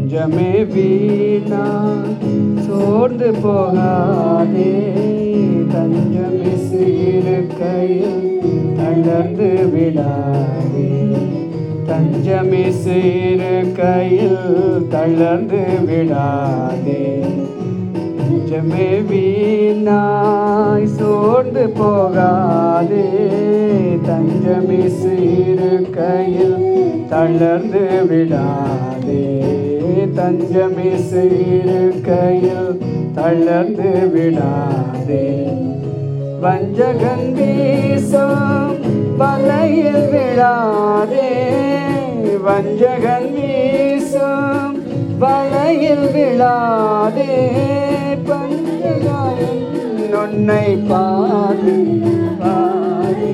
நெஞ்சமே வீணா சோர்ந்து போகாதே தஞ்சமே சீருக்கையில் தளர்ந்து விடாதே தஞ்சமே சீருக்கையில் தளர்ந்து விடாதே நெஞ்சமே வீணாய் சோர்ந்து போகாதே தஞ்சமே சீருக்கையில் தளர்ந்து விடாதே தஞ்சமே சீருக்கையில் தளர்ந்து விடாதே வஞ்சகன் வீசும் வலையில் விழாதே வஞ்சகன் வீசும் வலையில் விழாதே பஞ்சகாயன் உன்னை பாடு பாடே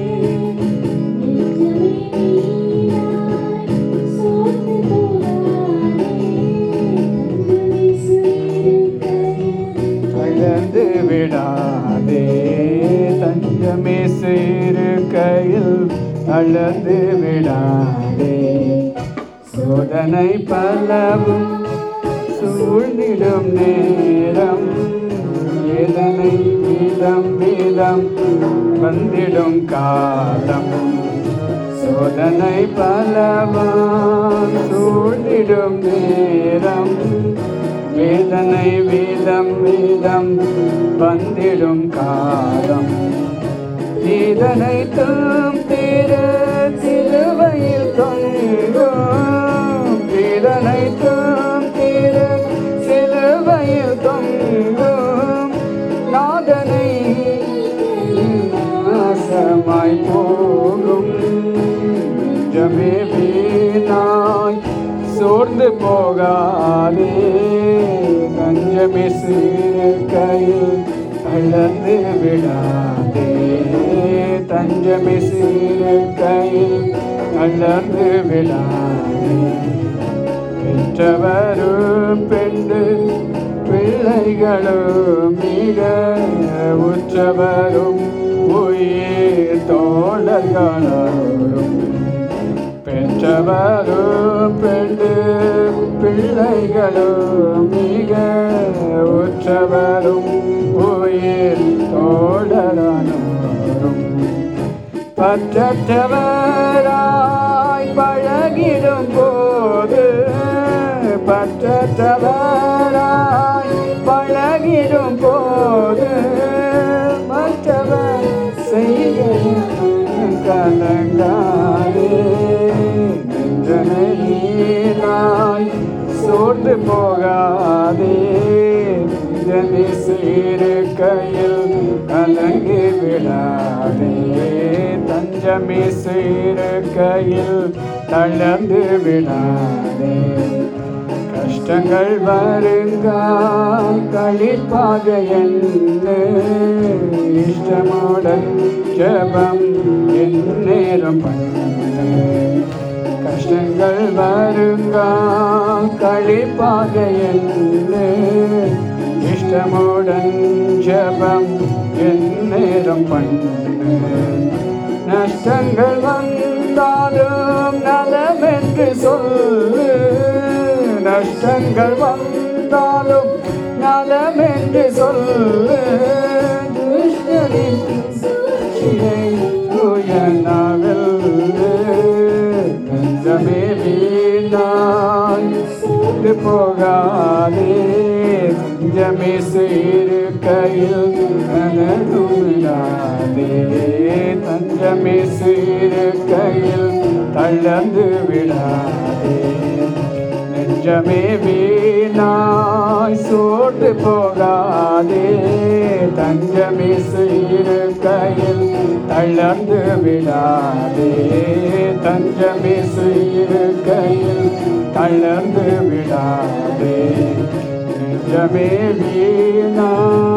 தளர்ந்து விடாதே தஞ்சமே சிறு கையில் தளர்ந்து விடாதே சோதனை பலவும் சூழ்ந்திடும் நேரம் வேதனை வீதம் வீதம் வந்திடும் காலம் சோதனை பலவான் சூழ்ந்திடும் நேரம் வேதனை வீதம் வீதம் வந்திடும் காலம் இதனை தாம் திரு சிலுவையில் தொங்கும் இதனை தாம் திரு சிலுவையில் தொங்கும் நாதனை நாசமாய் போகும் ஜமே வீணாய் சோர்ந்து போகாதே கஞ்சமே சிறு கையில் தளர்ந்து விடாதே தஞ்சமே சிறு கையில் தளர்ந்து விடாதே பெற்றவரும் பெண்டு பிள்ளைகளும் மிக உற்றவரும் உயிர் தோழர்களும் பெற்றவரும் பெண்டு பிள்ளைகளும் மிக உற்றவரும் உயிர் தோழரனும் பற்றற்றவராய் பழகிடும் போது பற்றற்றவராய் பழகிடும் போது மற்றவர் செய்கையில் கலங்காதே நெஞ்சனை நீராய் சோர்ந்து போகாதே நெஞ்சனை சீரு கையில் கலங்கி விடாதே தஞ்சமே சீரு கையில் தளர்ந்து விடாதே கஷ்டங்கள் வருங்கால் கழிப்பாக என்ன இஷ்டமுடன் ஜபம் என் நேரம் பண்ணு கஷ்டங்கள் வருங்கால் கழிப்பாக என்ன இஷ்டமுடன் ஜபம் என் நேரம் பண்ணு நஷ்டங்கள் வந்தாலும் நலமென்று சொல்லு நஷ்டங்கள் வந்தாலும் நலமென்று சொல்லு துஷ்டரின் சூழ்ச்சியை உயர்ந்தவெல்லு. நெஞ்சமே வீணாய் விட்டு போகாதே நெஞ்சமே சீரு கையில் கனதுமிடாதே தஞ்சமே சீரு கையில் தளர்ந்து விடாதே நெஞ்சமே வீணாய் சோட்டு போகாதே தஞ்சமே சீரு கையில் தளர்ந்து விடாதே தஞ்சமே சீரு கையில் தளர்ந்து விடாதே நெஞ்சமே வீணாய்